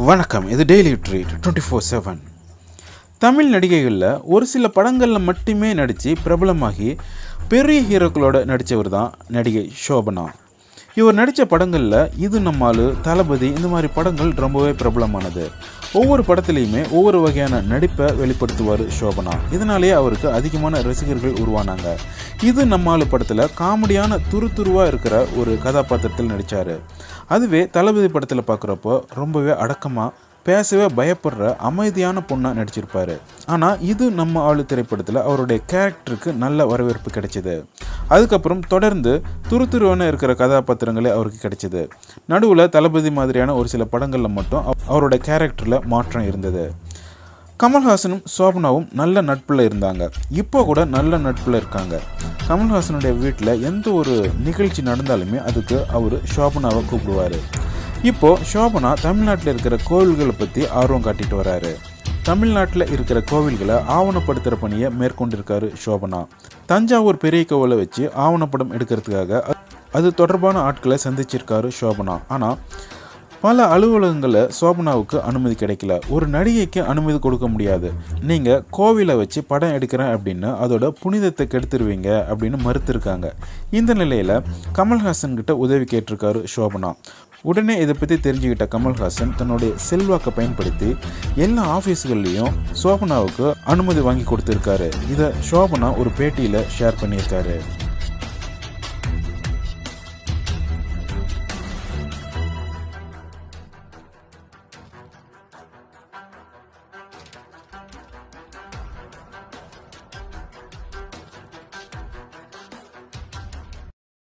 வணக்கம் இது daily treat twenty four seven Tamil நடிகைகளில் ஒரு சில படங்களில் மட்டுமே நடித்து பிரபலமாகி பெரிய ஹீரோக்களோட நடித்தவர் தான் நடிகை சோபனா இவர் நடித்த படங்களில் இது நம்மால் தளபதி இந்த மாதிரி படங்கள் ரொம்பவே பிரபலமானது ஒவ்வொரு படத்துலையுமே ஒவ்வொரு வகையான நடிப்பை வெளிப்படுத்துவார் சோபனா இதனாலேயே அவருக்கு அதிகமான ரசிகர்கள் உருவானாங்க இது நம்மால் படத்தில் காமெடியான துருதுருவாக இருக்கிற ஒரு கதாபாத்திரத்தில் நடித்தார் அதுவே தளபதி படத்தில் பார்க்குறப்போ ரொம்பவே அடக்கமாக பேசவே பயப்படுற அமைதியான பொண்ணாக நடிச்சிருப்பாரு ஆனால் இது நம்ம ஆளு திரைப்படத்தில் அவருடைய கேரக்டருக்கு நல்ல வரவேற்பு கிடைச்சிது அதுக்கப்புறம் தொடர்ந்து துருதுருவான இருக்கிற கதாபாத்திரங்களே அவருக்கு கிடைச்சிது நடுவில் தளபதி மாதிரியான ஒரு சில படங்களில் மட்டும் அவ- அவரோட கேரக்டரில் மாற்றம் இருந்தது கமல்ஹாசனும் சோபனாவும் நல்ல நட்பில் இருந்தாங்க இப்போ கூட நல்ல நட்பில் இருக்காங்க கமல்ஹாசனுடைய வீட்டில் எந்த ஒரு நிகழ்ச்சி நடந்தாலுமே அதுக்கு அவர் சோபனாவை கூப்பிடுவார் இப்போ சோபனா தமிழ்நாட்டில் இருக்கிற கோவில்களை பற்றி ஆர்வம் காட்டிட்டு வராரு தமிழ்நாட்டில் இருக்கிற கோவில்களை ஆவணப்படுத்துகிற பணியை மேற்கொண்டிருக்காரு சோபனா தஞ்சாவூர் பெரிய கோவிலை வச்சு ஆவணப்படம் எடுக்கிறதுக்காக அ- அது தொடர்பான ஆட்களை சந்திச்சிருக்காரு சோபனா ஆனால் பல அலுவலகங்களில் சோபனாவுக்கு அனுமதி கிடைக்கல ஒரு நடிகைக்கு அனுமதி கொடுக்க முடியாது நீங்கள் கோவிலை வச்சு படம் எடுக்கிறேன் அப்படின்னு அதோட புனிதத்தை கெடுத்துருவீங்க அப்படின்னு மறுத்திருக்காங்க இந்த நிலையில் கமல்ஹாசன் கிட்ட உதவி கேட்டிருக்காரு சோபனா உடனே இதை பற்றி தெரிஞ்சுக்கிட்ட கமல்ஹாசன் தன்னுடைய செல்வாக்கை பயன்படுத்தி எல்லா ஆஃபீஸுகள்லேயும் சோபனாவுக்கு அனுமதி வாங்கி கொடுத்துருக்காரு இதை சோபனா ஒரு பேட்டியில் ஷேர் பண்ணியிருக்காரு